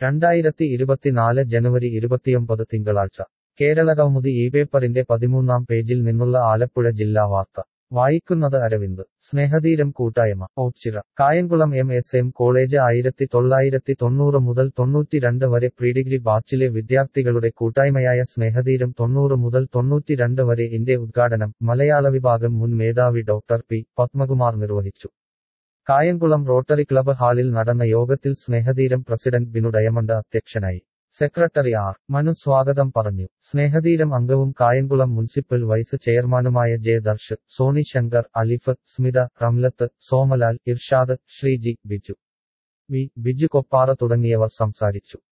രണ്ടായിരത്തി ഇരുപത്തിനാല് ജനുവരി ഇരുപത്തിയൊമ്പത് തിങ്കളാഴ്ച കേരളകൗമുദി ഈ പേപ്പറിന്റെ പതിമൂന്നാം പേജിൽ നിന്നുള്ള ആലപ്പുഴ ജില്ലാ വാർത്ത വായിക്കുന്നത് അരവിന്ദ് സ്നേഹതീരം കൂട്ടായ്മ Ochira Kayamkulam M S M college ആയിരത്തി തൊള്ളായിരത്തി തൊണ്ണൂറ് മുതൽ തൊണ്ണൂറ്റിരണ്ട് വരെ പ്രീഡിഗ്രി ബാച്ചിലെ വിദ്യാർത്ഥികളുടെ കൂട്ടായ്മയായ സ്നേഹതീരം തൊണ്ണൂറ് മുതൽ തൊണ്ണൂറ്റിരണ്ട് വരെ ഇന്റെ ഉദ്ഘാടനം മലയാള വിഭാഗം മുൻ മേധാവി ഡോക്ടർ പി പത്മകുമാർ നിർവഹിച്ചു കായംകുളം റോട്ടറി ക്ലബ് ഹാളിൽ നടന്ന യോഗത്തിൽ സ്നേഹതീരം പ്രസിഡന്റ് ബിനു ഡയമണ്ട് അധ്യക്ഷനായി സെക്രട്ടറി ആർ മനു സ്വാഗതം പറഞ്ഞു സ്നേഹതീരം അംഗവും കായംകുളം മുനിസിപ്പൽ വൈസ് ചെയർമാനുമായ ജെ ദർശ് സോണി ശങ്കർ അലിഫ് സ്മിത റംലത്ത് സോമലാൽ ഇർഷാദ് ശ്രീജി ബിജു വി ബിജു കൊപ്പാറ തുടങ്ങിയവർ സംസാരിച്ചു